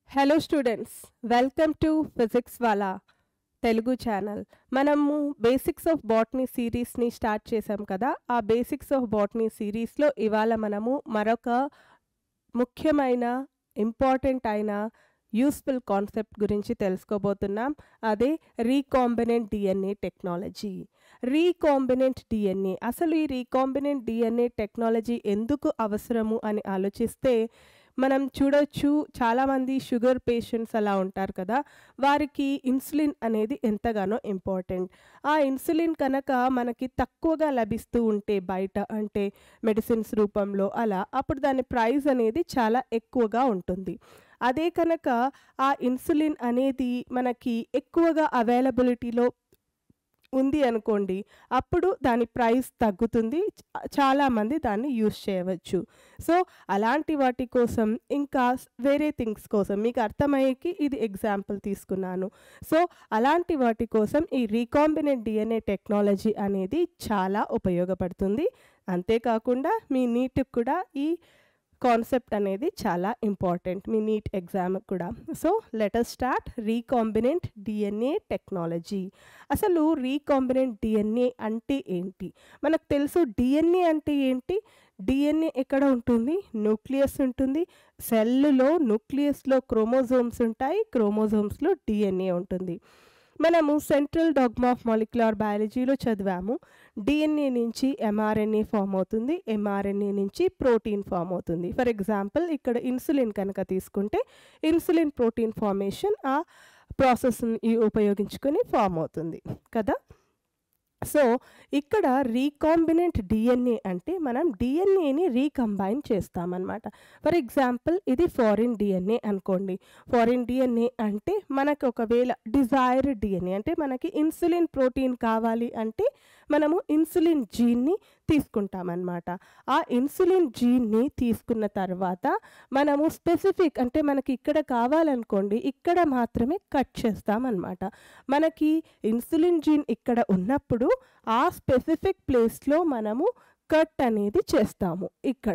hello students welcome to Physics Wallah Telugu channel మనము basics of botany సిరీస్ని start చేసాం కదా ఆ బేసిక్స్ ఆఫ్ బాటనీ సిరీస్లో ఇవాళ మనము మరొక ముఖ్యమైన ఇంపార్టెంట్ అయిన యూస్ఫుల్ కాన్సెప్ట్ గురించి తెలుసుకోబోతున్నాం అదే recombinant DNA technology recombinant DNA అసలు ఈ రీకాంబినెంట్ డిఎన్ఏ టెక్నాలజీ ఎందుకు అవసరము అని ఆలోచిస్తే మనం చూడొచ్చు చాలామంది షుగర్ పేషెంట్స్ అలా ఉంటారు కదా వారికి ఇన్సులిన్ అనేది ఎంతగానో ఇంపార్టెంట్ ఆ ఇన్సులిన్ కనుక మనకి తక్కువగా లభిస్తూ ఉంటే బయట అంటే మెడిసిన్స్ రూపంలో అలా అప్పుడు దాని ప్రైస్ అనేది చాలా ఎక్కువగా ఉంటుంది అదే కనుక ఆ ఇన్సులిన్ అనేది మనకి ఎక్కువగా అవైలబిలిటీలో ఉంది అనుకోండి అప్పుడు దాని ప్రైస్ తగ్గుతుంది చ- చాలామంది దాన్ని యూస్ చేయవచ్చు సో అలాంటి వాటి కోసం ఇంకా స్- వేరే థింగ్స్ కోసం మీకు అర్థమయ్యేకి ఇది ఎగ్జాంపుల్ తీసుకున్నాను సో అలాంటి వాటి కోసం ఈ రీకాంబినెంట్ డిఎన్ఏ టెక్నాలజీ అనేది చాలా ఉపయోగపడుతుంది అంతేకాకుండా మీ నీట్కి కూడా ఈ కాన్సెప్ట్ అనేది చాలా ఇంపార్టెంట్ మీ నీట్ ఎగ్జామ్ కూడా so letter start recombinant DNA technology అసలు రీకాంబినెంట్ డిఎన్ఏ అంటే ఏంటి మనకు తెలుసు డిఎన్ఏ అంటే ఏంటి డిఎన్ఏ ఎక్కడ ఉంటుంది న్యూక్లియస్ ఉంటుంది సెల్లో న్యూక్లియస్లో క్రోమోజోమ్స్ ఉంటాయి క్రోమోజోమ్స్లో డిఎన్ఏ ఉంటుంది మనము సెంట్రల్ డాగ్మా ఆఫ్ మాలిక్యులర్ బయాలజీలో చదివాము డిఎన్ఏ నుంచి ఎంఆర్ఎన్ఏ ఫామ్ అవుతుంది ఎంఆర్ఎన్ఏ నుంచి ప్రోటీన్ ఫామ్ అవుతుంది ఫర్ ఎగ్జాంపుల్ ఇక్కడ ఇన్సులిన్ కనుక తీసుకుంటే ఇన్సులిన్ ప్రోటీన్ ఫార్మేషన్ ఆ ప్రాసెస్ని ఉపయోగించుకొని ఫామ్ అవుతుంది కదా సో ఇక్కడ రీకాంబినెంట్ డిఎన్ఏ అంటే మనం డిఎన్ఏని రీకంబైన్ చేస్తామన్నమాట ఫర్ ఎగ్జాంపుల్ ఇది ఫారిన్ డిఎన్ఏ అనుకోండి ఫారిన్ డిఎన్ఏ అంటే మనకు ఒకవేళ డిజైర్ డిఎన్ఏ అంటే మనకి ఇన్సులిన్ ప్రోటీన్ కావాలి అంటే మనము ఇన్సులిన్ జీన్ని తీసుకుంటామన్నమాట ఆ ఇన్సులిన్ జీన్ని తీసుకున్న తర్వాత మనము స్పెసిఫిక్ అంటే మనకి ఇక్కడ కావాలనుకోండి ఇక్కడ మాత్రమే కట్ చేస్తామన్నమాట మనకి ఇన్సులిన్ జీన్ ఇక్కడ ఉన్నప్పుడు ఆ స్పెసిఫిక్ ప్లేస్లో మనము కట్ అనేది చేస్తాము ఇక్కడ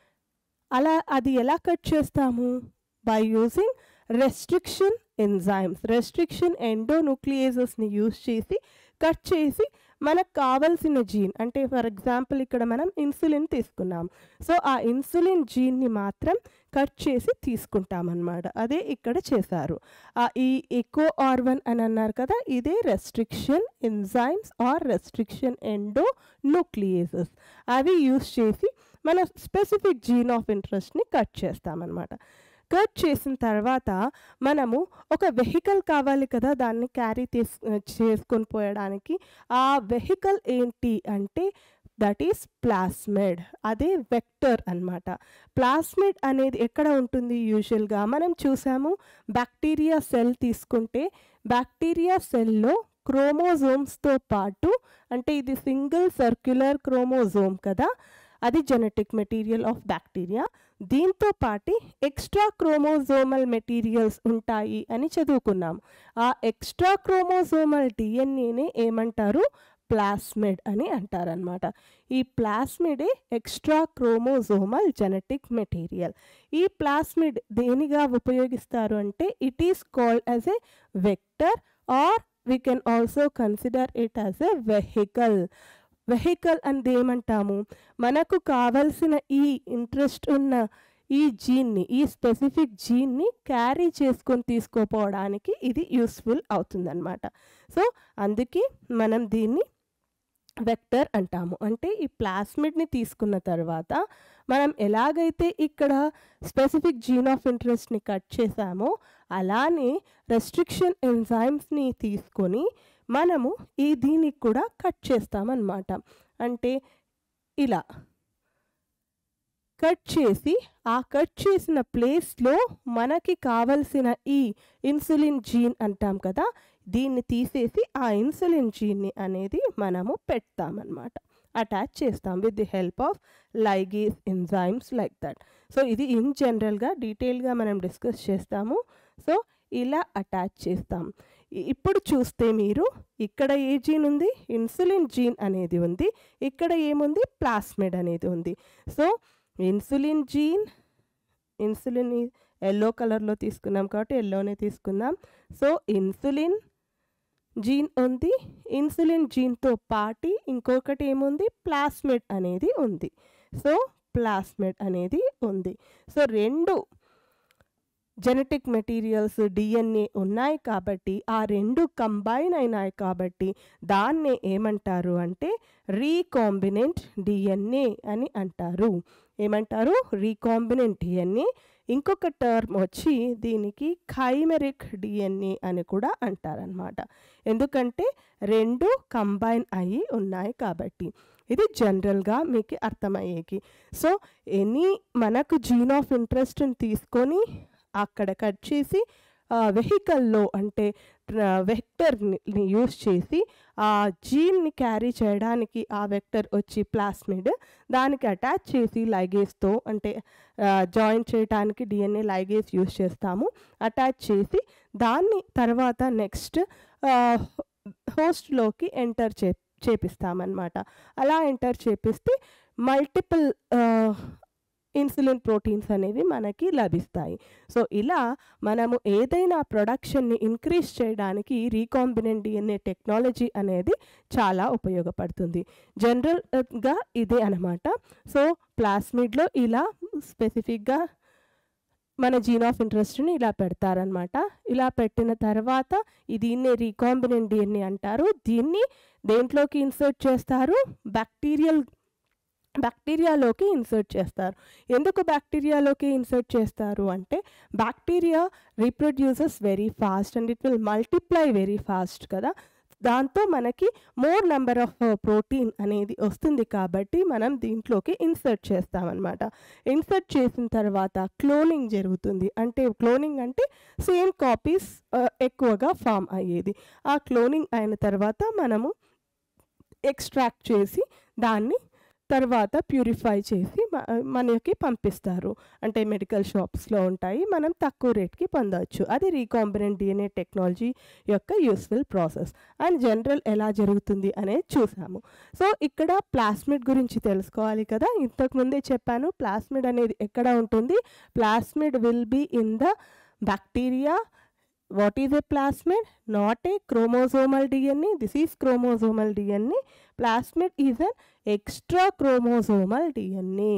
అలా అది ఎలా కట్ చేస్తాము by using restriction enzymes restriction ఎండోన్యూక్లియేజెస్ని యూజ్ చేసి కట్ చేసి మనకు కావలసిన జీన్ అంటే ఫర్ ఎగ్జాంపుల్ ఇక్కడ మనం ఇన్సులిన్ తీసుకున్నాం సో ఆ ఇన్సులిన్ జీన్ని మాత్రం కట్ చేసి తీసుకుంటామన్నమాట అదే ఇక్కడ చేశారు ఆ ఈ ఎకో ఆర్ వన్ అని అన్నారు కదా ఇదే restriction enzymes or restriction endonucleases అవి యూస్ చేసి మన స్పెసిఫిక్ జీన్ ఆఫ్ ఇంట్రెస్ట్ని కట్ చేస్తామన్నమాట కట్ చేసిన తర్వాత మనము ఒక వెహికల్ కావాలి కదా దాన్ని క్యారీ తీస్ చేసుకొని పోయడానికి ఆ వెహికల్ ఏంటి అంటే దట్ ఈస్ ప్లాస్మిడ్ అదే వెక్టర్ అన్నమాట ప్లాస్మిడ్ అనేది ఎక్కడ ఉంటుంది యూజువల్గా మనం చూసాము బ్యాక్టీరియా సెల్ తీసుకుంటే బ్యాక్టీరియా సెల్లో క్రోమోజోమ్స్తో పాటు అంటే ఇది సింగిల్ సర్క్యులర్ క్రోమోజోమ్ కదా అది జెనెటిక్ మెటీరియల్ ఆఫ్ బ్యాక్టీరియా దీంతో పాటి ఎక్స్ట్రా క్రోమోజోమల్ మెటీరియల్స్ ఉంటాయి అని చదువుకున్నాం ఆ ఎక్స్ట్రా క్రోమోజోమల్ డిఎన్ఏనే ఏమంటారు ప్లాస్మిడ్ అని అంటారనమాట ఈ ప్లాస్మిడే ఎక్స్ట్రా క్రోమోజోమల్ జెనెటిక్ మెటీరియల్ ఈ ప్లాస్మిడ్ దేనిగా ఉపయోగిస్తారు అంటే it is called as a vector or we can also consider it as a vehicle vehicle అనేది ఏమంటాము మనకు కావలసిన ఈ ఇంట్రెస్ట్ ఉన్న ఈ జీన్ని ఈ స్పెసిఫిక్ జీన్ని క్యారీ చేసుకొని తీసుకోపోవడానికి ఇది యూస్ఫుల్ అవుతుందన్నమాట సో అందుకే మనం దీన్ని వెక్టర్ అంటాము అంటే ఈ ప్లాస్మిడ్ని తీసుకున్న తర్వాత మనం ఎలాగైతే ఇక్కడ స్పెసిఫిక్ జీన్ ఆఫ్ ఇంట్రెస్ట్ని కట్ చేసామో అలానే రెస్ట్రిక్షన్ ఎంజైమ్స్ని తీసుకొని మనము ఈ దీనికి కూడా కట్ చేస్తామన్నమాట అంటే ఇలా కట్ చేసి ఆ కట్ చేసిన ప్లేస్లో మనకి కావలసిన ఈ ఇన్సులిన్ జీన్ అంటాం కదా దీన్ని తీసేసి ఆ ఇన్సులిన్ జీన్ని అనేది మనము పెడతామన్నమాట అటాచ్ చేస్తాం with the help of ligase enzymes like that so ఇది ఇన్ జనరల్గా డీటెయిల్గా మనం డిస్కస్ చేస్తాము సో ఇలా అటాచ్ చేస్తాం ఇ- ఇప్పుడు చూస్తే మీరు ఇక్కడ ఏ జీన్ ఉంది ఇన్సులిన్ జీన్ అనేది ఉంది ఇక్కడ ఏముంది ప్లాస్మిడ్ అనేది ఉంది so insulin gene insulin yellow కలర్లో తీసుకున్నాం కాబట్టి ఎల్లోనే తీసుకుందాం సో ఇన్సులిన్ జీన్ ఉంది ఇన్సులిన్ జీన్తో పాటి ఇంకొకటి ఏముంది ప్లాస్మిడ్ అనేది ఉంది సో ప్లాస్మిడ్ అనేది ఉంది సో రెండు జెనెటిక్ మెటీరియల్స్ డిఎన్ఏ ఉన్నాయి కాబట్టి ఆ రెండు కంబైన్ అయినాయి కాబట్టి దాన్నే ఏమంటారు అంటే రీకాంబినెంట్ డిఎన్ఏ అని అంటారు ఏమంటారు రీకాంబినెంట్ డిఎన్ఏ ఇంకొక టర్మ్ వచ్చి దీనికి ఖైమెరిక్ డిఎన్ఏ అని కూడా అంటారనమాట ఎందుకంటే రెండు కంబైన్ అయ్యి ఉన్నాయి కాబట్టి ఇది జనరల్గా మీకు అర్థమయ్యేకి సో ఎనీ మనకు జీన్ ఆఫ్ ఇంట్రెస్ట్ని తీసుకొని అక్కడ కట్ చేసి వెహికల్లో అంటే వెక్టర్ని యూస్ చేసి ఆ జీన్ని క్యారీ చేయడానికి ఆ వెక్టర్ వచ్చి ప్లాస్మిడ్ దానికి అటాచ్ చేసి లైగేస్తో అంటే జాయిన్ చేయడానికి డిఎన్ఏ లైగేస్ యూస్ చేస్తాము అటాచ్ చేసి దాన్ని తర్వాత నెక్స్ట్ హోస్ట్లోకి ఎంటర్ చే చేపిస్తామన్నమాట అలా ఎంటర్ చేపిస్తే మల్టిపుల్ ఇన్సులిన్ ప్రోటీన్స్ అనేవి మనకి లభిస్తాయి సో ఇలా మనము ఏదైనా ప్రొడక్షన్ని ఇంక్రీజ్ చేయడానికి రీకాంబినెంట్ డిఎన్ఏ టెక్నాలజీ అనేది చాలా ఉపయోగపడుతుంది జనరల్గా ఇదే అనమాట సో ప్లాస్మిడ్లో ఇలా స్పెసిఫిక్గా మన జీన్ ఆఫ్ ఇంట్రెస్ట్ని ఇలా పెడతారనమాట ఇలా పెట్టిన తర్వాత దీన్నే రీకాంబినెంట్ డిఎన్ఏ అంటారు దీన్ని దేంట్లోకి ఇన్సర్ట్ చేస్తారు బ్యాక్టీరియల్ బ్యాక్టీరియాలోకి ఇన్సర్ట్ చేస్తారు ఎందుకు బ్యాక్టీరియాలోకి ఇన్సర్ట్ చేస్తారు అంటే bacteria reproduces very fast and it will multiply very fast కదా దాంతో మనకి మోర్ నెంబర్ ఆఫ్ ప్రోటీన్ అనేది వస్తుంది కాబట్టి మనం దీంట్లోకి ఇన్సర్ట్ చేస్తామన్నమాట ఇన్సర్ట్ చేసిన తర్వాత క్లోనింగ్ జరుగుతుంది అంటే క్లోనింగ్ అంటే సేమ్ కాపీస్ ఎక్కువగా ఫామ్ అయ్యేది ఆ క్లోనింగ్ అయిన తర్వాత మనము ఎక్స్ట్రాక్ట్ చేసి దాన్ని తర్వాత ప్యూరిఫై చేసి మనకి పంపిస్తారు అంటే మెడికల్ షాప్స్లో ఉంటాయి మనం తక్కువ రేట్కి పొందవచ్చు అది రీకాంబినెంట్ డిఎన్ఏ టెక్నాలజీ యొక్క యూస్ఫుల్ ప్రాసెస్ అండ్ జనరల్ ఎలా జరుగుతుంది అనేది చూసాము సో ఇక్కడ ప్లాస్మిడ్ గురించి తెలుసుకోవాలి కదా ఇంతకుముందే చెప్పాను ప్లాస్మిడ్ అనేది ఎక్కడ ఉంటుంది plasmid will be in the bacteria what is a plasmid not a chromosomal dna this is chromosomal dna plasmid is an extra chromosomal dna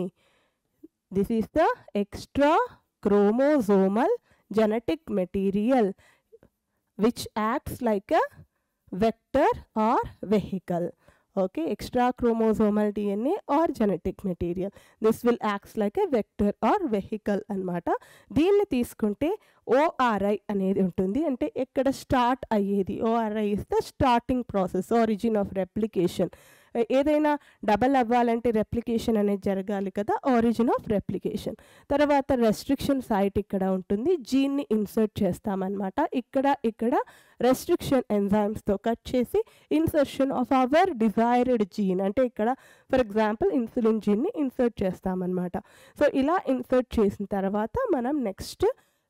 this is the extra chromosomal genetic material which acts like a vector or vehicle okay extra chromosomal dna or genetic material this will acts like a vector or vehicle అనమాట దీన్ని తీసుకుంటే ORI అనేది ఉంటుంది అంటే ఎక్కడ start అయ్యేది ORI is the starting process origin of replication ఏదైనా double అవ్వాలంటే రెప్లికేషన్ అనేది జరగాలి కదా ఆరిజిన్ ఆఫ్ రెప్లికేషన్ తర్వాత రెస్ట్రిక్షన్ సైట్ ఇక్కడ ఉంటుంది జీన్ని ఇన్సర్ట్ చేస్తామన్నమాట ఇక్కడ ఇక్కడ రెస్ట్రిక్షన్ ఎంజైమ్స్తో కట్ చేసి insertion of our desired gene అంటే ఇక్కడ ఫర్ ఎగ్జాంపుల్ ఇన్సులిన్ జీన్ని ఇన్సర్ట్ చేస్తామన్నమాట సో ఇలా ఇన్సర్ట్ చేసిన తర్వాత మనం నెక్స్ట్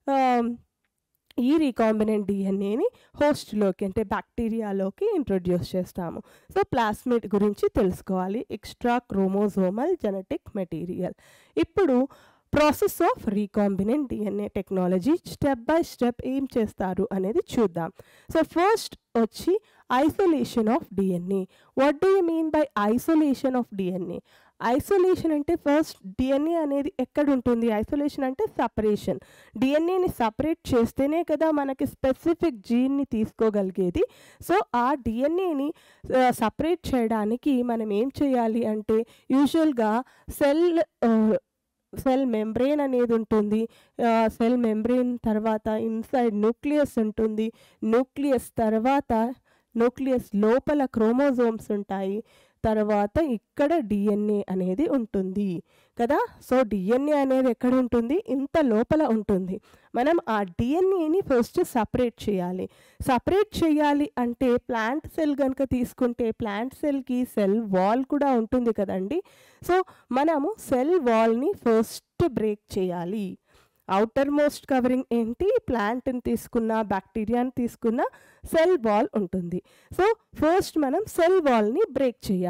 ఈ రీకాంబినెంట్ డిఎన్ఏని హోస్ట్లోకి అంటే బ్యాక్టీరియాలోకి ఇంట్రొడ్యూస్ చేస్తాము సో ప్లాస్మిడ్ గురించి తెలుసుకోవాలి ఎక్స్ట్రా క్రోమోజోమల్ జెనెటిక్ మెటీరియల్ ఇప్పుడు process of recombinant DNA technology step by step ఏం చేస్తారు అనేది చూద్దాం సో ఫస్ట్ వచ్చి isolation of DNA what do you mean by isolation of DNA isolation అంటే ఫస్ట్ డిఎన్ఏ అనేది ఎక్కడ ఉంటుంది ఐసోలేషన్ అంటే సపరేషన్ డిఎన్ఏని సపరేట్ చేస్తేనే కదా మనకి స్పెసిఫిక్ జీన్ని తీసుకోగలిగేది సో ఆ డిఎన్ఏని సపరేట్ చేయడానికి మనం ఏం చేయాలి అంటే యూజువల్గా సెల్ సెల్ మెంబ్రెయిన్ అనేది ఉంటుంది సెల్ మెంబ్రెయిన్ తర్వాత ఇన్సైడ్ న్యూక్లియస్ ఉంటుంది న్యూక్లియస్ తర్వాత న్యూక్లియస్ లోపల క్రోమోజోమ్స్ ఉంటాయి తర్వాత ఇక్కడ డిఎన్ఏ అనేది ఉంటుంది కదా సో డిఎన్ఏ అనేది ఎక్కడ ఉంటుంది ఇంత లోపల ఉంటుంది మనం ఆ డిఎన్ఏని ఫస్ట్ సపరేట్ చేయాలి సపరేట్ చేయాలి అంటే ప్లాంట్ సెల్ కనుక తీసుకుంటే ప్లాంట్ సెల్కి సెల్ వాల్ కూడా ఉంటుంది కదండి సో మనము సెల్ వాల్ని ఫస్ట్ బ్రేక్ చేయాలి అవుటర్ మోస్ట్ కవరింగ్ ఏంటి ప్లాంట్ని తీసుకున్న బ్యాక్టీరియాని తీసుకున్న సెల్ వాల్ ఉంటుంది సో ఫస్ట్ మనం సెల్ వాల్ని బ్రేక్ చేయాలి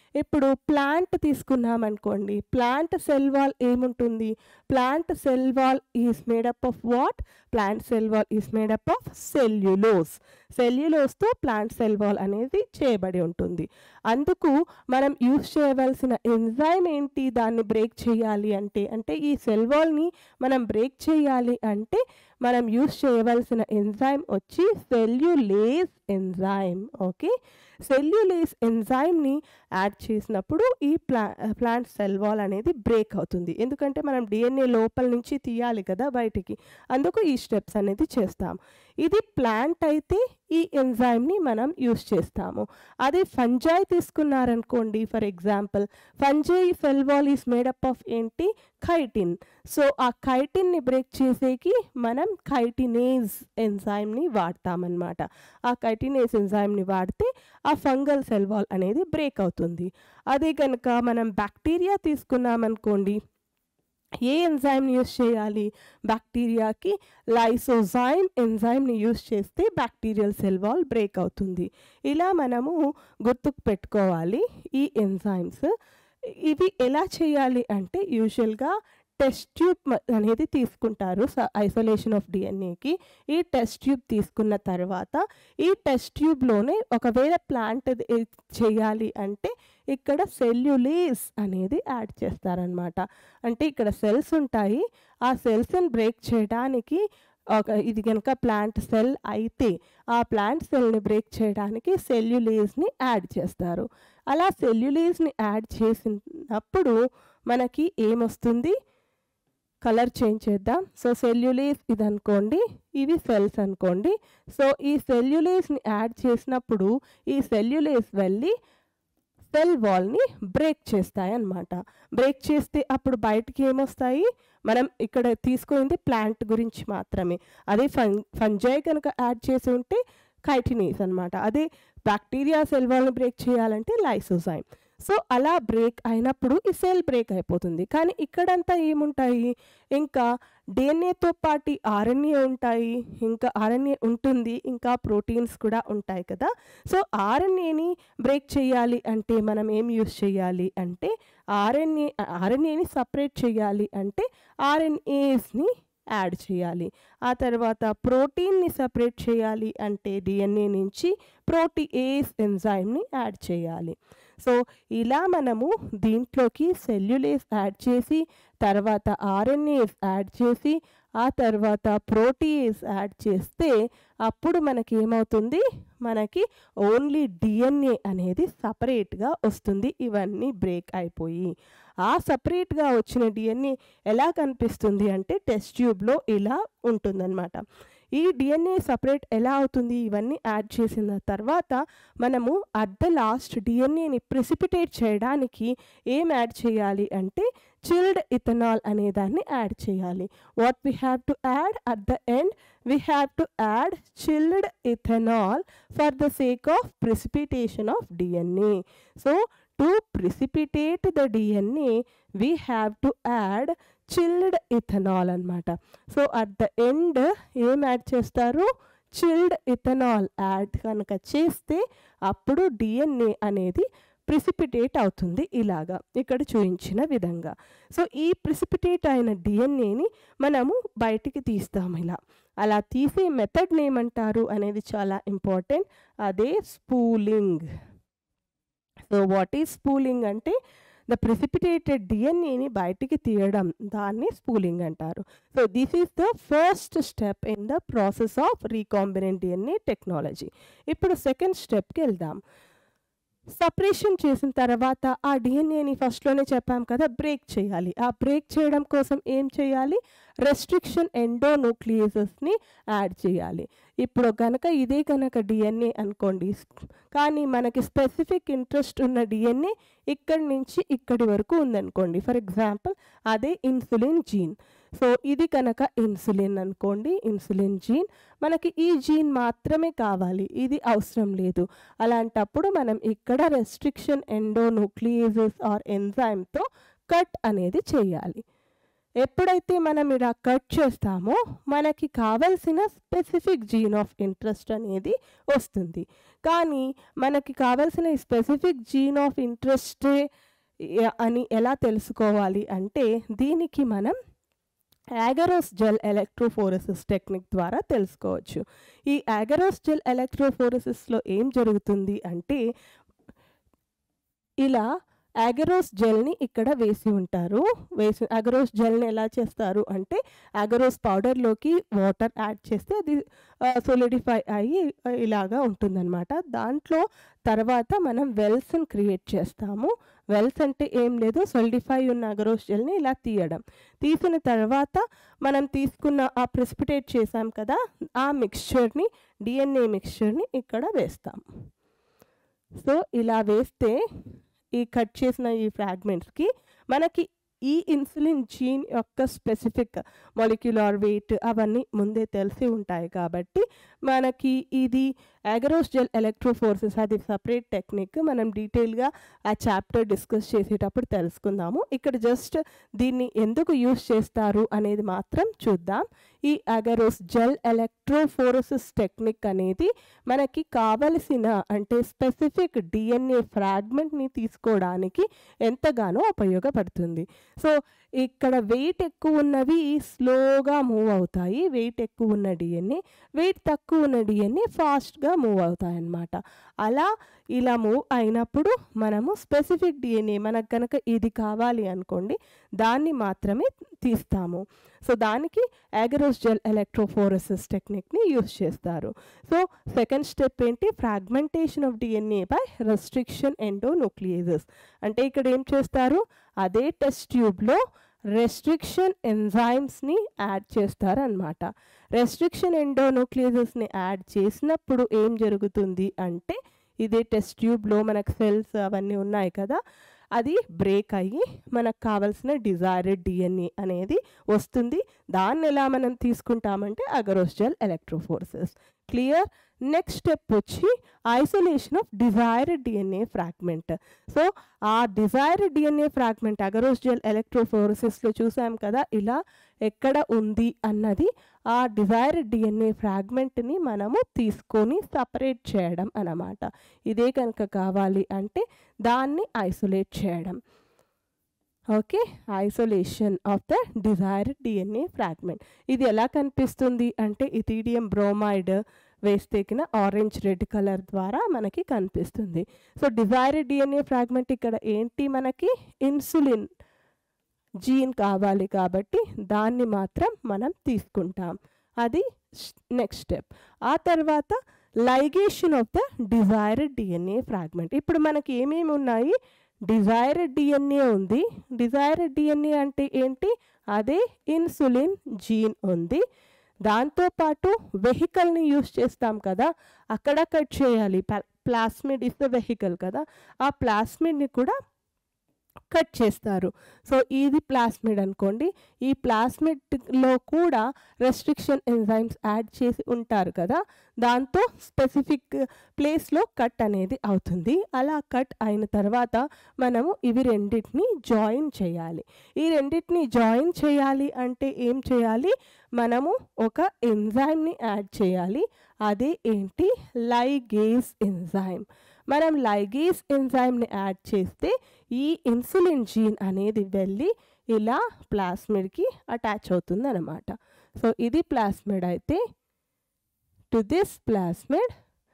ఇప్పుడు ప్లాంట్ తీసుకున్నాం అనుకోండి ప్లాంట్ సెల్ వాల్ ఏముంటుంది plant cell wall is made up of what plant cell wall is made up of cellulose సెల్యులోస్తో ప్లాంట్ సెల్ వాల్ అనేది చేయబడి ఉంటుంది అందుకు మనం యూస్ చేయవలసిన ఎంజైమ్ ఏంటి దాన్ని బ్రేక్ చేయాలి అంటే అంటే ఈ సెల్ వాల్ని మనం బ్రేక్ చేయాలి అంటే మనం యూస్ చేయవలసిన ఎంజైమ్ వచ్చి సెల్యులేస్ ఎంజైమ్ ఓకే సెల్యులేస్ ఎంజైమ్ని యాడ్ చేసినప్పుడు ఈ ప్లా ప్లాంట్ సెల్ వాల్ అనేది బ్రేక్ అవుతుంది ఎందుకంటే మనం డిఎన్ఏ లోపల నుంచి తీయాలి కదా బయటికి అందుకు ఈ స్టెప్స్ అనేది చేస్తాం ఇది ప్లాంట్ అయితే ఈ ఎంజైమ్ని మనం యూస్ చేస్తాము అదే ఫంజాయ్ తీసుకున్నారనుకోండి for example fungi cell wall is made up of ఏంటి ఖైటిన్ సో ఆ ఖైటిన్ని బ్రేక్ చేసేకి మనం ఖైటినేజ్ ఎంజైమ్ని వాడతామన్నమాట ఆ ఖైటినేజ్ ఎంజైమ్ని వాడితే ఆ ఫంగల్ సెల్ వాల్ అనేది బ్రేక్ అవుతుంది అదే కనుక మనం బ్యాక్టీరియా తీసుకున్నామనుకోండి ఏ ఎంజైమ్ని యూస్ చేయాలి బ్యాక్టీరియాకి లైసోజైమ్ ఎంజైమ్ని యూస్ చేస్తే బ్యాక్టీరియల్ సెల్ వాల్ బ్రేక్ అవుతుంది ఇలా మనము గుర్తుకు పెట్టుకోవాలి ఈ ఎంజైమ్స్ ఇవి ఎలా చేయాలి అంటే యూజువల్గా టెస్ట్ ట్యూబ్ అనేది తీసుకుంటారు ఐసోలేషన్ ఆఫ్ డిఎన్ఏకి ఈ టెస్ట్ ట్యూబ్ తీసుకున్న తర్వాత ఈ టెస్ట్ ట్యూబ్లోనే ఒకవేళ ప్లాంట్ చేయాలి అంటే ఇక్కడ సెల్యులేస్ అనేది యాడ్ చేస్తారనమాట అంటే ఇక్కడ సెల్స్ ఉంటాయి ఆ సెల్స్ని బ్రేక్ చేయడానికి ఒక ఇది కనుక ప్లాంట్ సెల్ అయితే ఆ ప్లాంట్ సెల్ని బ్రేక్ చేయడానికి సెల్యులేస్ని యాడ్ చేస్తారు అలా సెల్యులేస్ని యాడ్ చేసినప్పుడు మనకి ఏమొస్తుంది కలర్ చేంజ్ చేద్దాం సో సెల్యులేస్ ఇది అనుకోండి ఇవి సెల్స్ అనుకోండి సో ఈ సెల్యులేస్ని యాడ్ చేసినప్పుడు ఈ సెల్యులేస్ వెళ్ళి సెల్ వాల్ని బ్రేక్ చేస్తాయి అన్నమాట బ్రేక్ చేస్తే అప్పుడు బయటికి ఏమొస్తాయి మనం ఇక్కడ తీసుకుంది ప్లాంట్ గురించి మాత్రమే అదే ఫన్ ఫంజై కనుక యాడ్ చేసి ఉంటే కైటినీస్ అనమాట అదే బ్యాక్టీరియా సెల్ వాల్ని బ్రేక్ చేయాలంటే లైసోజైమ్ సో అలా బ్రేక్ అయినప్పుడు ఈ సెల్ బ్రేక్ అయిపోతుంది కానీ ఇక్కడంతా ఏముంటాయి ఇంకా డిఎన్ఏతో పాటు ఆర్ఎన్ఏ ఉంటాయి ఇంకా ఆర్ఎన్ఏ ఉంటుంది ఇంకా ప్రోటీన్స్ కూడా ఉంటాయి కదా సో ఆర్ఎన్ఏని బ్రేక్ చేయాలి అంటే మనం ఏం యూస్ చేయాలి అంటే ఆర్ఎన్ఏ ఆర్ఎన్ఏని సపరేట్ చేయాలి అంటే ఆర్ఎన్ఏస్ని యాడ్ చేయాలి ఆ తర్వాత ప్రోటీన్ని సపరేట్ చేయాలి అంటే డిఎన్ఏ నుంచి ప్రోటీఏస్ ఎంజైమ్ని యాడ్ చేయాలి సో ఇలా మనము దీంట్లోకి సెల్యులేస్ యాడ్ చేసి తర్వాత ఆర్ఎన్ఏస్ యాడ్ చేసి ఆ తర్వాత ప్రోటీస్ యాడ్ చేస్తే అప్పుడు మనకి ఏమవుతుంది మనకి ఓన్లీ డిఎన్ఏ అనేది సపరేట్గా వస్తుంది ఇవన్నీ బ్రేక్ అయిపోయి ఆ సపరేట్గా వచ్చిన డిఎన్ఏ ఎలా కనిపిస్తుంది అంటే టెస్ట్ ట్యూబ్లో ఇలా ఉంటుందన్నమాట ఈ డిఎన్ఏ సపరేట్ ఎలా అవుతుంది ఇవన్నీ యాడ్ చేసిన తర్వాత మనము అట్ ద లాస్ట్ డిఎన్ఏని ప్రిసిపిటేట్ చేయడానికి ఏం యాడ్ చేయాలి అంటే చిల్డ్ ఇథనాల్ అనే దాన్ని యాడ్ చేయాలి what we have to add at the end we have to add chilled ethanol for the sake of precipitation of DNA so to precipitate the DNA we have to add chilled ethanol అనమాట so at the end ఏం add చేస్తారు chilled ethanol add కనుక చేస్తే అప్పుడు DNA అనేది precipitate అవుతుంది ఇలాగా ఇక్కడ చూపించిన విధంగా సో ఈ ప్రిసిపిటేట్ అయిన డిఎన్ఏని మనము బయటికి తీస్తాము ఇలా అలా తీసే మెథడ్ని ఏమంటారు అనేది చాలా ఇంపార్టెంట్ అదే spooling so what is spooling అంటే ద ప్రిసిపిటేటెడ్ డిఎన్ఏని బయటికి తీయడం దాన్ని స్పూలింగ్ అంటారు so this is the first step in the process of recombinant DNA technology ఇప్పుడు సెకండ్ స్టెప్కి వెళ్దాం సపరేషన్ చేసిన తర్వాత ఆ డిఎన్ఏని ఫస్ట్లోనే చెప్పాం కదా బ్రేక్ చేయాలి ఆ బ్రేక్ చేయడం కోసం ఏం చేయాలి రెస్ట్రిక్షన్ ఎండోన్యూక్లియసెస్ని యాడ్ చేయాలి ఇప్పుడు కనుక ఇదే కనుక డిఎన్ఏ అనుకోండి కానీ మనకి స్పెసిఫిక్ ఇంట్రెస్ట్ ఉన్న డిఎన్ఏ ఇక్కడి నుంచి ఇక్కడి వరకు ఉందనుకోండి ఫర్ ఎగ్జాంపుల్ అదే ఇన్సులిన్ జీన్ సో ఇది కనుక ఇన్సులిన్ అనుకోండి ఇన్సులిన్ జీన్ మనకి ఈ జీన్ మాత్రమే కావాలి ఇది అవసరం లేదు అలాంటప్పుడు మనం ఇక్కడ రెస్ట్రిక్షన్ ఎండోన్యూక్లియేజెస్ ఆర్ ఎంజైమ్తో కట్ అనేది చేయాలి ఎప్పుడైతే మనం ఇలా కట్ చేస్తామో మనకి కావలసిన స్పెసిఫిక్ జీన్ ఆఫ్ ఇంట్రెస్ట్ అనేది వస్తుంది కానీ మనకి కావలసిన ఈ స్పెసిఫిక్ జీన్ ఆఫ్ ఇంట్రెస్టే అని ఎలా తెలుసుకోవాలి అంటే దీనికి మనం యాగరోస్ జెల్ ఎలక్ట్రోఫోరసిస్ టెక్నిక్ ద్వారా తెలుసుకోవచ్చు ఈ యాగరోస్ జెల్ ఎలక్ట్రోఫోరసిస్లో ఏం జరుగుతుంది అంటే ఇలా యాగరోస్ జెల్ని ఇక్కడ వేసి ఉంటారు వేసి అగరోస్ జెల్ని ఎలా చేస్తారు అంటే అగరోస్ పౌడర్లోకి వాటర్ యాడ్ చేస్తే అది సొలిడిఫై అయ్యి ఇలాగా ఉంటుందన్నమాట దాంట్లో తర్వాత మనం వెల్స్ని క్రియేట్ చేస్తాము వెల్స్ అంటే ఏం లేదు సొలిడిఫై ఉన్న అగరోస్ జెల్ని ఇలా తీయడం తీసిన తర్వాత మనం తీసుకున్న ఆ ప్రెసిపిటేట్ చేసాం కదా ఆ మిక్స్చర్ని డిఎన్ఏ మిక్స్చర్ని ఇక్కడ వేస్తాం సో ఇలా వేస్తే ఈ కట్ చేసిన ఈ ఫ్రాగ్మెంట్స్కి మనకి ఈ ఇన్సులిన్ జీన్ యొక్క స్పెసిఫిక్ మొలిక్యులర్ వెయిట్ అవన్నీ ముందే తెలిసి ఉంటాయి కాబట్టి మనకి ఇది అగరోస్ జెల్ ఎలక్ట్రోఫోర్సెస్ అది సపరేట్ టెక్నిక్ మనం డీటెయిల్గా ఆ చాప్టర్ డిస్కస్ చేసేటప్పుడు తెలుసుకుందాము ఇక్కడ జస్ట్ దీన్ని ఎందుకు యూస్ చేస్తారు అనేది మాత్రం చూద్దాం ఈ అగరోస్ జెల్ ఎలక్ట్రోఫోరసిస్ టెక్నిక్ అనేది మనకి కావలసిన అంటే స్పెసిఫిక్ డిఎన్ఏ ఫ్రాగ్మెంట్ని తీసుకోవడానికి ఎంతగానో ఉపయోగపడుతుంది సో ఇక్కడ వెయిట్ ఎక్కువ ఉన్నవి స్లోగా మూవ్ అవుతాయి వెయిట్ ఎక్కువ ఉన్న డిఎన్ఏ వెయిట్ తక్కువ ఉన్న డిఎన్ఏ ఫాస్ట్గా మూవ్ అవుతాయి అన్నమాట అలా ఇలా మూవ్ అయినప్పుడు మనము స్పెసిఫిక్ డిఎన్ఏ మనకు కనుక ఇది కావాలి అనుకోండి దాన్ని మాత్రమే తీస్తాము సో దానికి యాగరోస్ జెల్ ఎలక్ట్రోఫోరసిస్ టెక్నిక్ని యూస్ చేస్తారు సో సెకండ్ స్టెప్ ఏంటి fragmentation of DNA by restriction endonucleases అంటే ఇక్కడ ఏం చేస్తారు అదే టెస్ట్ ట్యూబ్లో రెస్ట్రిక్షన్ ఎంజైమ్స్ని యాడ్ చేస్తారనమాట రెస్ట్రిక్షన్ ఎండోన్యూక్లియేజెస్ని యాడ్ చేసినప్పుడు ఏం జరుగుతుంది అంటే ఇదే టెస్ట్ ట్యూబ్లో మనకు సెల్స్ అవన్నీ ఉన్నాయి కదా అది బ్రేక్ అయ్యి మనకు కావాల్సిన డిజైర్డ్ డిఎన్ఏ అనేది వస్తుంది దాన్ని ఎలా మనం తీసుకుంటామంటే agarose gel electrophoresis clear next step వచ్చి isolation of desired DNA fragment so ఆ డిజైర్డ్ డిఎన్ఏ ఫ్రాగ్మెంట్ అగరోస్జల్ ఎలక్ట్రోఫోరసిస్లో చూసాం కదా ఇలా ఎక్కడ ఉంది అన్నది ఆ డిజైర్డ్ డిఎన్ఏ ఫ్రాగ్మెంట్ని మనము తీసుకొని సపరేట్ చేయడం అన్నమాట ఇదే కనుక కావాలి అంటే దాన్ని ఐసోలేట్ చేయడం okay isolation of the desired DNA fragment ఇది ఎలా కనిపిస్తుంది అంటే ఇథీడియం బ్రోమైడ్ వేస్తేకిన ఆరెంజ్ రెడ్ కలర్ ద్వారా మనకి కనిపిస్తుంది సో డిజైర్డ్ డిఎన్ఏ ఫ్రాగ్మెంట్ ఇక్కడ ఏంటి మనకి ఇన్సులిన్ జీన్ కావాలి కాబట్టి దాన్ని మాత్రం మనం తీసుకుంటాం అది నెక్స్ట్ స్టెప్ ఆ తర్వాత ligation of the desired DNA fragment ఇప్పుడు మనకి ఏమేమి ఉన్నాయి డిజైర్డ్ డిఎన్ఏ ఉంది డిజైర్డ్ డిఎన్ఏ అంటే ఏంటి అదే ఇన్సులిన్ జీన్ ఉంది దాంతోపాటు వెహికల్ని యూస్ చేస్తాం కదా అక్కడ కట్ చేయాలి ప్లాస్మిడ్ ఇస్ ద వెహికల్ కదా ఆ ప్లాస్మిడ్ని కూడా కట్ చేస్తారు సో ఇది ప్లాస్మిడ్ అనుకోండి ఈ ప్లాస్మిడ్లో కూడా రెస్ట్రిక్షన్ ఎంజైమ్స్ యాడ్ చేసి ఉంటారు కదా దాంతో స్పెసిఫిక్ ప్లేస్లో కట్ అనేది అవుతుంది అలా కట్ అయిన తర్వాత మనము ఇవి రెండింటిని జాయిన్ చేయాలి ఈ రెండింటిని జాయిన్ చేయాలి అంటే ఏం చేయాలి మనము ఒక ఎంజైమ్ని యాడ్ చేయాలి అదే ఏంటి లైగేస్ ఎంజైమ్ మనం లైగేస్ ఎంజైమ్ని యాడ్ చేస్తే ఈ ఇన్సులిన్ జీన్ అనేది వెళ్ళి ఇలా ప్లాస్మిడ్కి అటాచ్ అవుతుంది అనమాట సో ఇది ప్లాస్మిడ్ అయితే to this plasmid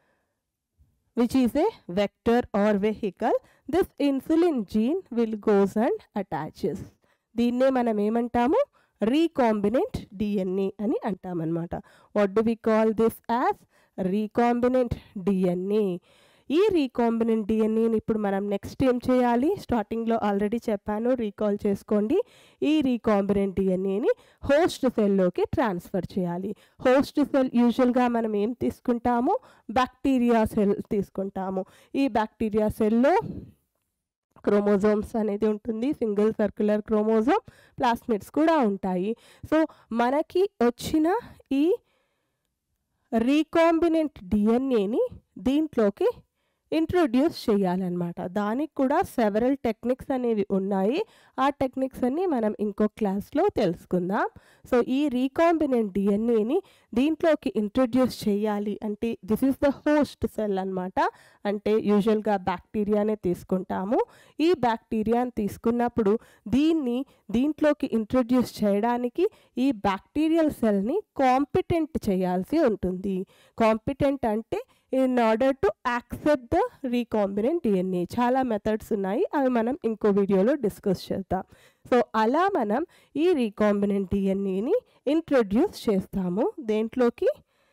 which is a vector or vehicle this insulin gene will goes and attaches దీన్నే మనం ఏమంటాము రీకాంబినెంట్ డిఎన్ఏ అని అంటామన్నమాట what do we call this as recombinant DNA ఈ రీకాంబినెంట్ డిఎన్ఏని ఇప్పుడు మనం నెక్స్ట్ ఏం చేయాలి స్టార్టింగ్లో ఆల్రెడీ చెప్పాను రీకాల్ చేసుకోండి ఈ రీకాంబినెంట్ డిఎన్ఏని హోస్ట్ సెల్లోకి ట్రాన్స్ఫర్ చేయాలి హోస్ట్ సెల్ యూజువల్గా మనం ఏం తీసుకుంటాము బ్యాక్టీరియా సెల్ తీసుకుంటాము ఈ బ్యాక్టీరియా సెల్లో క్రోమోజోమ్స్ అనేది ఉంటుంది సింగిల్ సర్క్యులర్ క్రోమోజోమ్ ప్లాస్మిడ్స్ కూడా ఉంటాయి సో మనకి వచ్చిన ఈ రీకాంబినెంట్ డిఎన్ఏని దీంట్లోకి ఇంట్రొడ్యూస్ చేయాలన్నమాట దానికి కూడా సెవరల్ టెక్నిక్స్ అనేవి ఉన్నాయి ఆ టెక్నిక్స్ అన్ని మనం ఇంకో క్లాస్లో తెలుసుకుందాం సో ఈ రీకాంబినెంట్ డిఎన్ఏని దీంట్లోకి ఇంట్రొడ్యూస్ చేయాలి అంటే this is the host cell అనమాట అంటే యూజువల్గా బ్యాక్టీరియానే తీసుకుంటాము ఈ బ్యాక్టీరియాని తీసుకున్నప్పుడు దీన్ని దీంట్లోకి ఇంట్రొడ్యూస్ చేయడానికి ఈ బ్యాక్టీరియల్ సెల్ని కాంపిటెంట్ చేయాల్సి ఉంటుంది కాంపిటెంట్ అంటే in order to accept the recombinant DNA చాలా మెథడ్స్ ఉన్నాయి అవి మనం ఇంకో వీడియోలో డిస్కస్ చేద్దాం సో అలా మనం ఈ రీకాంబినెంట్ డిఎన్ఏని ఇంట్రొడ్యూస్ చేస్తాము దేంట్లోకి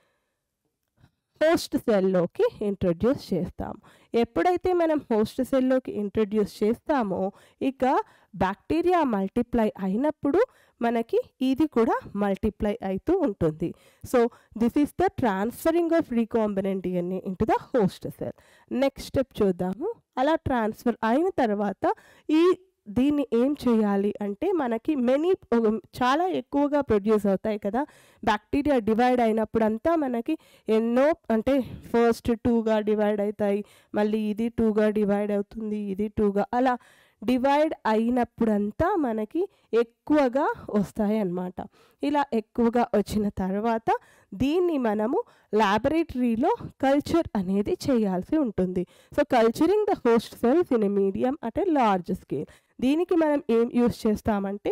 హోస్ట్ సెల్లోకి ఇంట్రొడ్యూస్ చేస్తాము ఎప్పుడైతే మనం హోస్ట్ సెల్లోకి ఇంట్రొడ్యూస్ చేస్తామో ఇక బ్యాక్టీరియా మల్టిప్లై అయినప్పుడు మనకి ఇది కూడా మల్టిప్లై అవుతూ ఉంటుంది so this is the transferring of recombinant DNA into the host cell next step చూద్దాము అలా ట్రాన్స్ఫర్ అయిన తర్వాత ఈ దీన్ని ఏం చేయాలి అంటే మనకి మెనీ చాలా ఎక్కువగా ప్రొడ్యూస్ అవుతాయి కదా బ్యాక్టీరియా డివైడ్ అయినప్పుడంతా మనకి ఎన్నో అంటే ఫస్ట్ టూగా డివైడ్ అవుతాయి మళ్ళీ ఇది టూగా డివైడ్ అవుతుంది ఇది టూగా అలా డివైడ్ అయినప్పుడంతా మనకి ఎక్కువగా వస్తాయి అన్నమాట ఇలా ఎక్కువగా వచ్చిన తర్వాత దీన్ని మనము ల్యాబొరేటరీలో కల్చర్ అనేది చేయాల్సి ఉంటుంది so culturing the host cells in a medium at a large scale దీనికి మనం ఏం యూస్ చేస్తామంటే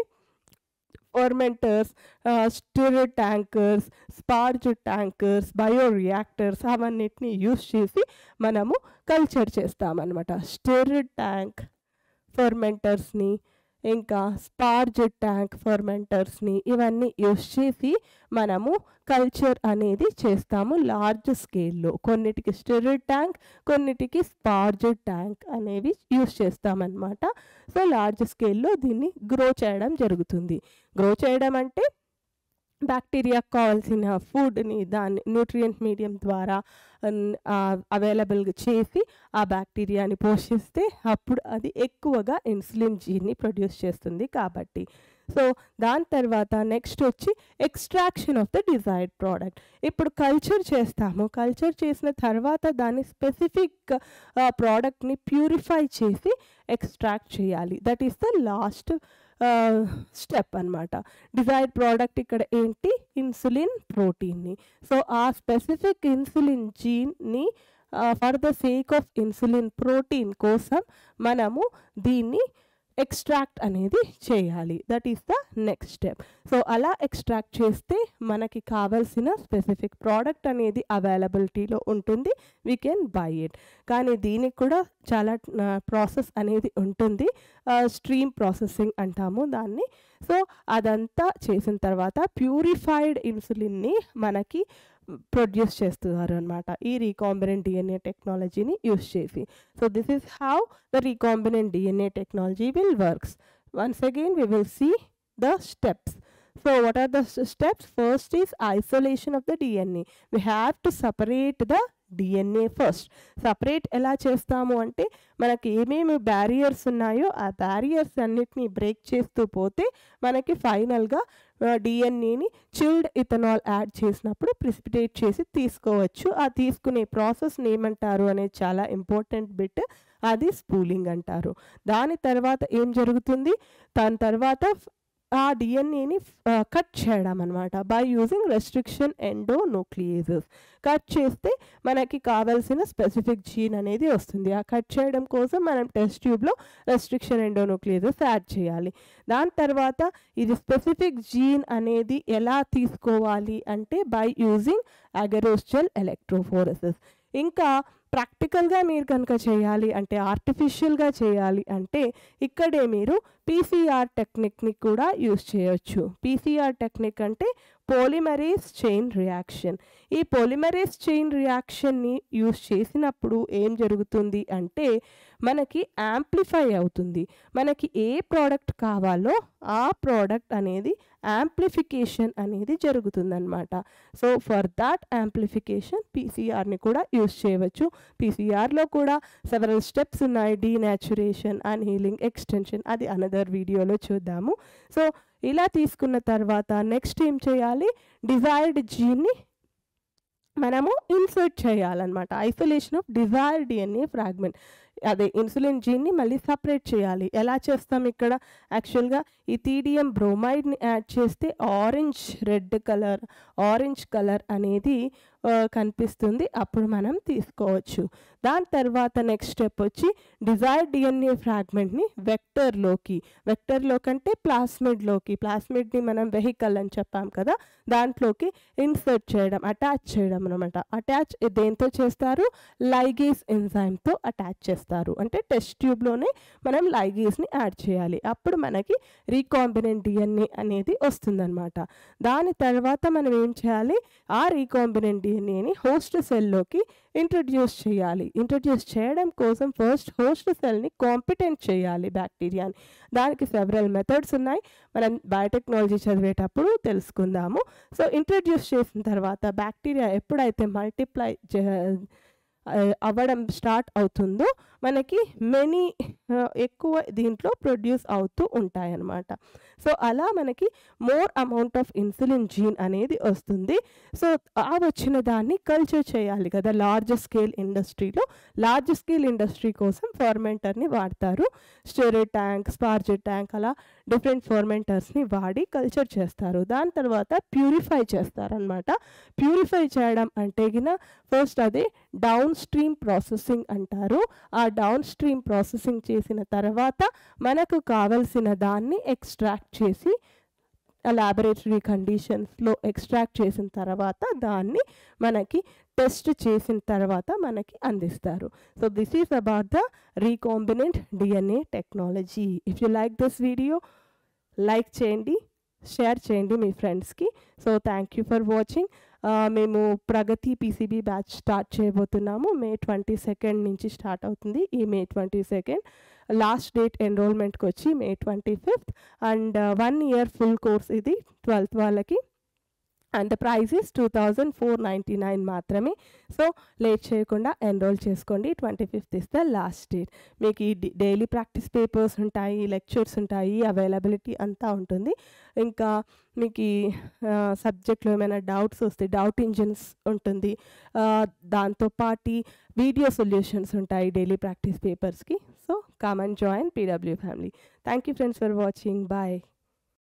fermenters stir tankers sparge tankers bioreactors అవన్నిటిని యూస్ చేసి మనము కల్చర్ చేస్తామన్నమాట స్టిర్ ట్యాంక్ ఫర్మెంటర్స్ని ఇంకా స్పార్జ్ ట్యాంక్ ఫర్మెంటర్స్ని ఇవన్నీ యూస్ చేసి మనము కల్చర్ అనేది చేస్తాము లార్జ్ స్కేల్లో కొన్నిటికి స్టెరిడ్ ట్యాంక్ కొన్నిటికి స్పార్జ్ ట్యాంక్ అనేవి యూస్ చేస్తామన్నమాట సో లార్జ్ స్కేల్లో దీన్ని గ్రో చేయడం జరుగుతుంది గ్రో చేయడం అంటే బ్యాక్టీరియాకు కావాల్సిన ఫుడ్ని దాన్ని న్యూట్రియంట్ మీడియం ద్వారా అవైలబుల్గా చేసి ఆ బ్యాక్టీరియాని పోషిస్తే అప్పుడు అది ఎక్కువగా ఇన్సులిన్ జీన్ని ప్రొడ్యూస్ చేస్తుంది కాబట్టి సో దాని తర్వాత నెక్స్ట్ వచ్చి extraction of the desired product ఇప్పుడు కల్చర్ చేస్తాము కల్చర్ చేసిన తర్వాత దాని స్పెసిఫిక్ ప్రోడక్ట్ని ప్యూరిఫై చేసి ఎక్స్ట్రాక్ట్ చేయాలి that is the last step అనమాట డిజైర్డ్ ప్రోడక్ట్ ఇక్కడ ఏంటి ఇన్సులిన్ ప్రోటీన్ని సో ఆ స్పెసిఫిక్ ఇన్సులిన్ జీన్ని for the sake of insulin protein కోసం మనము దీన్ని ఎక్స్ట్రాక్ట్ అనేది చేయాలి that is the next step so అలా ఎక్స్ట్రాక్ట్ చేస్తే మనకి కావాల్సిన స్పెసిఫిక్ ప్రోడక్ట్ అనేది అవైలబిలిటీలో ఉంటుంది వీ కెన్ బై ఇట్ కానీ దీనికి కూడా చాలా ప్రాసెస్ అనేది ఉంటుంది స్ట్రీమ్ ప్రాసెసింగ్ అంటాము దాన్ని సో అదంతా చేసిన తర్వాత ప్యూరిఫైడ్ ఇన్సులిన్ని మనకి ప్రొడ్యూస్ చేస్తున్నారు అనమాట ఈ రీకాంబినెంట్ డిఎన్ఏ టెక్నాలజీని యూస్ చేసి so this is how the recombinant DNA technology will works once again we will see the steps so what are the s- steps first is isolation of the dna we have to separate the DNA first separate ఎలా చేస్తాము అంటే మనకి ఏమేమి barriers ఉన్నాయో ఆ barriers అన్నిటినీ break చేస్తూ పోతే మనకి ఫైనల్గా డిఎన్ఏని చిల్డ్ ఇథనాల్ యాడ్ చేసినప్పుడు ప్రిసిపిటేట్ చేసి తీసుకోవచ్చు ఆ తీసుకునే ప్రాసెస్ని ఏమంటారు అనేది చాలా ఇంపార్టెంట్ బిట్ అది స్పూలింగ్ అంటారు దాని తర్వాత ఏం జరుగుతుంది దాని తర్వాత ఆ డిఎన్ఏని కట్ చేయడం అనమాట by using restriction endonucleases cut చేస్తే మనకి కావాల్సిన స్పెసిఫిక్ జీన్ అనేది వస్తుంది ఆ కట్ చేయడం కోసం మనం టెస్ట్ ట్యూబ్లో రెస్ట్రిక్షన్ ఎండో న్యూక్లియేజెస్ యాడ్ చేయాలి దాని తర్వాత ఇది స్పెసిఫిక్ జీన్ అనేది ఎలా తీసుకోవాలి అంటే బై యూజింగ్ అగరోస్టల్ ఎలక్ట్రోఫోరసిస్ ఇంకా ప్రాక్టికల్గా మీరు కనుక చేయాలి అంటే ఆర్టిఫిషియల్గా చేయాలి అంటే ఇక్కడే మీరు పీసీఆర్ టెక్నిక్ని కూడా యూస్ చేయొచ్చు పీసీఆర్ టెక్నిక్ అంటే పోలిమరేస్ చైన్ రియాక్షన్ ఈ పోలిమరేస్ చైన్ రియాక్షన్ని యూస్ చేసినప్పుడు ఏం జరుగుతుంది అంటే మనకి యాంప్లిఫై అవుతుంది మనకి ఏ ప్రోడక్ట్ కావాలో ఆ ప్రోడక్ట్ అనేది యాంప్లిఫికేషన్ అనేది జరుగుతుందన్నమాట సో ఫర్ దాట్ యాంప్లిఫికేషన్ పీసీఆర్ని కూడా యూస్ చేయవచ్చు పీసీఆర్లో కూడా సెవెరల్ స్టెప్స్ ఉన్నాయి డీనాచురేషన్ అన్హీలింగ్ ఎక్స్టెన్షన్ అది అనదర్ వీడియోలో చూద్దాము సో ఇలా తీసుకున్న తర్వాత నెక్స్ట్ ఏం చేయాలి డిజైర్డ్ జీన్ని మనము ఇన్సర్ట్ చేయాలన్నమాట isolation of desire DNA fragment అదే ఇన్సులిన్ జీన్ని మళ్ళీ సపరేట్ చేయాలి ఎలా చేస్తాం ఇక్కడ యాక్చువల్గా ఈ టీడిఎం బ్రోమైడ్ని యాడ్ చేస్తే orange red colour orange colour అనేది ఆ, కనిపిస్తుంది అప్పుడు మనం తీసుకోవచ్చు దాని తర్వాత నెక్స్ట్ స్టెప్ వచ్చి డిజైర్ డిఎన్ఏ ఫ్రాగ్మెంట్ని వెక్టర్లోకి వెక్టర్లోకి అంటే ప్లాస్మిడ్లోకి ప్లాస్మిడ్ని మనం వెహికల్ అని చెప్పాం కదా దాంట్లోకి ఇన్సర్ట్ చేయడం అటాచ్ చేయడం అనమాట అటాచ్ దేంతో చేస్తారు లైగేస్ ఎంజైమ్తో అటాచ్ చేస్తారు అంటే టెస్ట్ ట్యూబ్లోనే మనం లైగేస్ని యాడ్ చేయాలి అప్పుడు మనకి రీకాంబినెంట్ డిఎన్ఏ అనేది వస్తుందన్నమాట దాని తర్వాత మనం ఏం చేయాలి ఆ రీకాంబినెంట్ డిఎన్ఏని హోస్ట్ సెల్లోకి ఇంట్రడ్యూస్ చేయాలి ఇంట్రడ్యూస్ చేయడం కోసం ఫస్ట్ హోస్ట్ సెల్ని కాంపిటెంట్ చేయాలి బ్యాక్టీరియాని దానికి సెవరల్ మెథడ్స్ ఉన్నాయి మనం బయోటెక్నాలజీ చదివేటప్పుడు తెలుసుకుందాము సో ఇంట్రడ్యూస్ చేసిన తర్వాత బ్యాక్టీరియా ఎప్పుడైతే మల్టిప్లై అవ్వడం స్టార్ట్ అవుతుందో మనకి మెనీ ఎక్కువ దీంట్లో ప్రొడ్యూస్ అవుతూ ఉంటాయన్నమాట సో అలా మనకి more amount of insulin gene అనేది వస్తుంది సో ఆ వచ్చిన దాన్ని కల్చర్ చేయాలి కదా లార్జ్ స్కేల్ ఇండస్ట్రీలో లార్జ్ స్కేల్ ఇండస్ట్రీ కోసం ఫార్మెంటర్ని వాడతారు స్టోరేజ్ ట్యాంక్ స్పార్జెట్ ట్యాంక్ అలా డిఫరెంట్ ఫార్మెంటర్స్ని వాడి కల్చర్ చేస్తారు దాని తర్వాత ప్యూరిఫై చేస్తారనమాట ప్యూరిఫై చేయడం అంటే గిన ఫస్ట్ అదే డౌన్ స్ట్రీమ్ ప్రాసెసింగ్ అంటారు ఆ డౌన్ స్ట్రీమ్ ప్రాసెసింగ్ చేసిన తర్వాత మనకు కావలసిన దాన్ని ఎక్స్ట్రాక్ట్ చేసి లాబొరేటరీ కండిషన్స్లో ఎక్స్ట్రాక్ట్ చేసిన తర్వాత దాన్ని మనకి టెస్ట్ చేసిన తర్వాత మనకి అందిస్తారు so this is about the recombinant DNA technology if you like this video like చేయండి షేర్ చేయండి మీ ఫ్రెండ్స్కి so thank you for watching మేము ప్రగతి పీసీబీ బ్యాచ్ స్టార్ట్ చేయబోతున్నాము మే ట్వంటీ సెకండ్ నుంచి స్టార్ట్ అవుతుంది ఈ May twenty second last date ఎన్రోల్మెంట్కి వచ్చి May twenty fifth and one year full course ఇది ట్వెల్త్ వాళ్ళకి and the price is two thousand four ninety nine మాత్రమే సో లేట్ చేయకుండా ఎన్రోల్ చేసుకోండి twenty fifth is the last date మీకు ఈ daily practice papers ఉంటాయి లెక్చర్స్ ఉంటాయి availability అంతా ఉంటుంది ఇంకా మీకు ఈ సబ్జెక్ట్లో ఏమైనా డౌట్స్ వస్తే డౌట్ ఇంజిన్స్ ఉంటుంది దాంతోపాటు వీడియో సొల్యూషన్స్ ఉంటాయి డైలీ ప్రాక్టీస్ పేపర్స్కి so come on join PW family thank you friends for watching bye